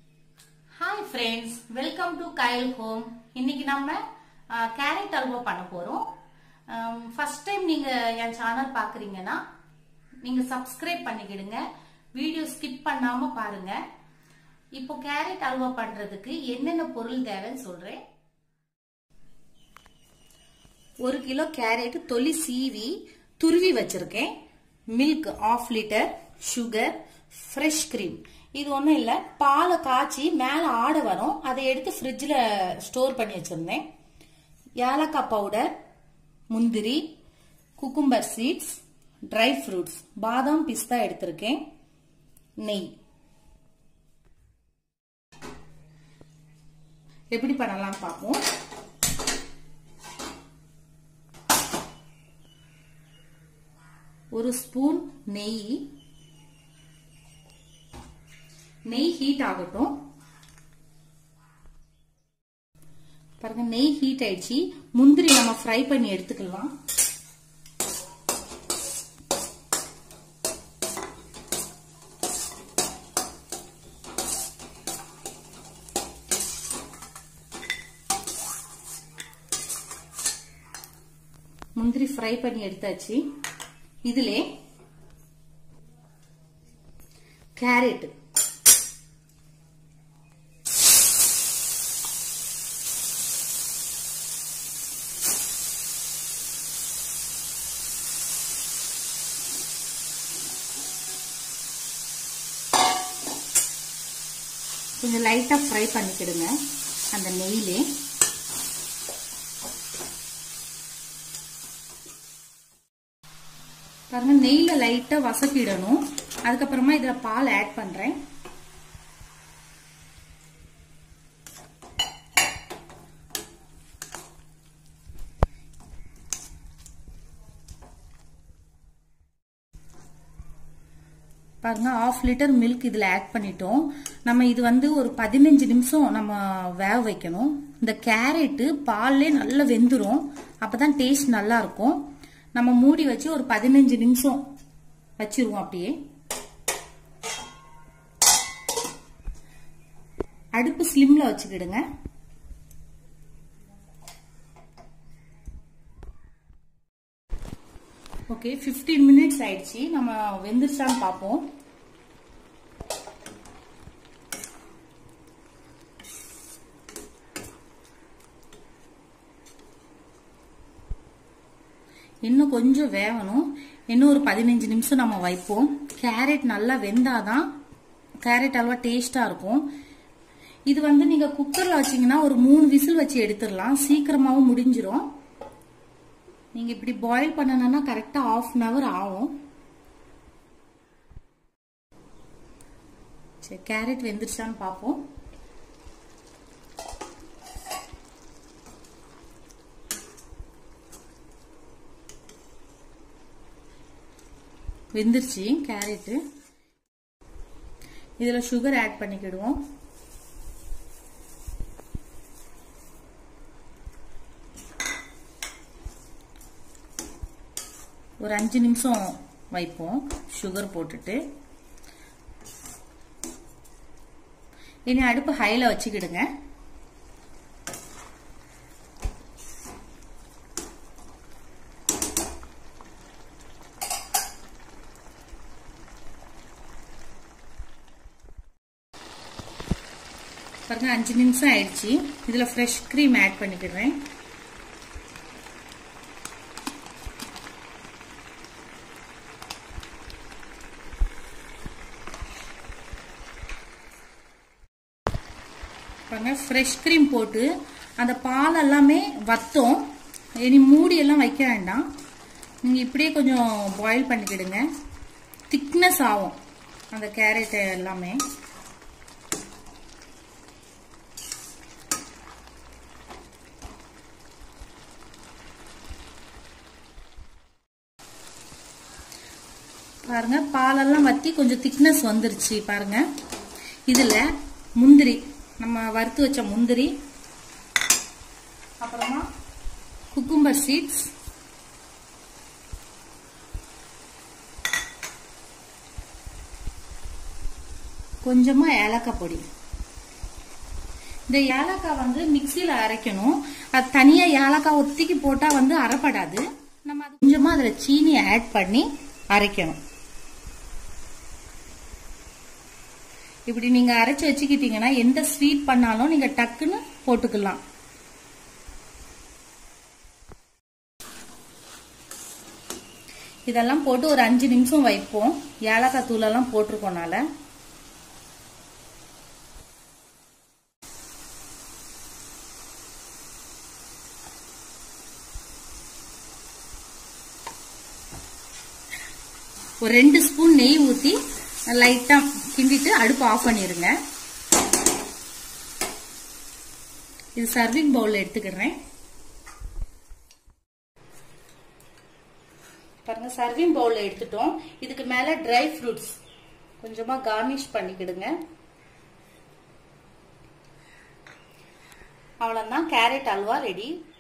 hi friends welcome to Kayal home இன்னைக்கு நம்ம carrot halwa பண்ண போறோம் ஃபர்ஸ்ட் டைம் நீங்க என் சேனல் பாக்குறீங்கன்னா நீங்க சப்ஸ்கிரைப் பண்ணிக்கிடுங்க வீடியோ ஸ்கிப் பண்ணாம பாருங்க இப்போ கேரட் அல்வா பண்றதுக்கு என்னென்ன பொருள் தேவைன்னு சொல்றேன் ஒரு கிலோ கேரட் தொலி சீவி துருவி வச்சிருக்கேன் milk half litre sugar fresh cream இது ஒன்றும் இல்லை பாலை காய்ச்சி மேலே ஆடை வரும் அதை எடுத்து ஃப்ரிட்ஜில் ஸ்டோர் பண்ணி வச்சுருந்தேன் ஏலக்காய் பவுடர் முந்திரி குக்கும்பர் சீட்ஸ் ட்ரை ஃப்ரூட்ஸ் பாதாம் பிஸ்தா எடுத்திருக்கேன் நெய் எப்படி பண்ணலாம் பார்ப்போம் ஒரு ஸ்பூன் நெய் நெய் ஹீட் ஆகட்டும் பாருங்க நெய் ஹீட் ஆயிடுச்சு முந்திரி நம்ம ஃப்ரை பண்ணி எடுத்துக்கலாம் முந்திரி ஃப்ரை பண்ணி எடுத்தாச்சு இதிலே கேரட் கொஞ்சம் லைட்டா ஃப்ரை பண்ணிக்கிடுங்க அந்த நெய்லே பாருங்க நெய்ல லைட்டா வசக்கிடணும் அதுக்கப்புறமா இதுல பால் ஆட் பண்றேன் பாருங்க ஆஃப் லிட்டர் மில்க் இதுல ஆட் பண்ணிட்டோம் நம்ம இது வந்து ஒரு பதினஞ்சு நிமிஷம் நம்ம வேக வைக்கணும் இந்த கேரட்டு பால்லே நல்லா வெந்துரும் அப்பதான் டேஸ்ட் நல்லா இருக்கும் நம்ம மூடி வச்சு ஒரு பதினஞ்சு நிமிஷம் வச்சிருவோம் அப்படியே அடுப்பு ஸ்லிம்ல வச்சுக்கிடுங்க ஓகே பிப்டீன் மினிட்ஸ் ஆயிடுச்சு நம்ம வெந்துருச்சான்னு பார்ப்போம் இன்னும் கொஞ்சம் வேகணும் இன்னும் ஒரு பதினஞ்சு நிமிஷம் நம்ம வைப்போம் கேரட் நல்லா வெந்தாதான் கேரட் அல்வா டேஸ்டா இருக்கும் இது வந்து நீங்க குக்கர்ல வச்சீங்கன்னா ஒரு மூணு விசில் வச்சு எடுத்துடலாம் சீக்கிரமாவும் முடிஞ்சிரும் நீங்க இப்படி பாயில் பண்ணணும்னா கரெக்டா ஆஃப் அன் அவர் ஆகும் சரி கேரட் வெந்துருச்சான்னு பார்ப்போம் வெந்துருச்சு கேரட்டு இதுல சுகர் ஆட் பண்ணிக்கிடுவோம் ஒரு அஞ்சு நிமிஷம் வைப்போம் சுகர் போட்டுட்டு இனி அடுப்பு ஹைல வச்சுக்கிடுங்க பாருங்க அஞ்சு நிமிஷம் ஆயிடுச்சு இதுல ஃப்ரெஷ் கிரீம் ஆட் பண்ணிக்கிடுறேன் பாருங்க ஃப்ரெஷ் கிரீம் போட்டு அந்த பால் எல்லாமே வத்தம் இனி மூடி எல்லாம் வைக்க வேண்டாம் நீங்கள் இப்படியே கொஞ்சம் பாயில் பண்ணிக்கிடுங்க திக்னஸ் ஆகும் அந்த கேரட் எல்லாமே பாருங்க பாலெல்லாம் வத்தி கொஞ்சம் திக்னஸ் வந்துருச்சு பாருங்க இதுல முந்திரி நம்ம வறுத்து வச்ச முந்திரி அப்புறமா குக்கும்பர் சீட்ஸ் கொஞ்சமா ஏலக்காய் பொடி இந்த ஏலக்காய் வந்து மிக்சியில அரைக்கணும் அது தனியா ஏலக்காய் ஒத்திக்கி போட்டா வந்து அரைப்படாது நம்ம அது கொஞ்சமா அதுல சீனி ஆட் பண்ணி அரைக்கணும் இப்படி நீங்க அரைச்சு வச்சுக்கிட்டீங்கன்னா எந்த ஸ்வீட் பண்ணாலும் நீங்க டக்குன்னு போட்டுக்கலாம் இதெல்லாம் போட்டு ஒரு அஞ்சு நிமிஷம் வைப்போம் ஏலக்காய் தூளெல்லாம் போட்டிருக்கோனால ஒரு ரெண்டு ஸ்பூன் நெய் ஊத்தி லைட்டா கிண்டிட்டு அடுப்பு ஆஃப் பண்ணிருங்க இது சர்விங் பவுல் எடுத்துக்கிறேன் பாருங்க சர்விங் பவுல் எடுத்துட்டோம் இதுக்கு மேல ட்ரை ஃப்ரூட்ஸ் கொஞ்சமா கார்னிஷ் பண்ணிக்கிடுங்க அவ்வளவுதான் கேரட் அல்வா ரெடி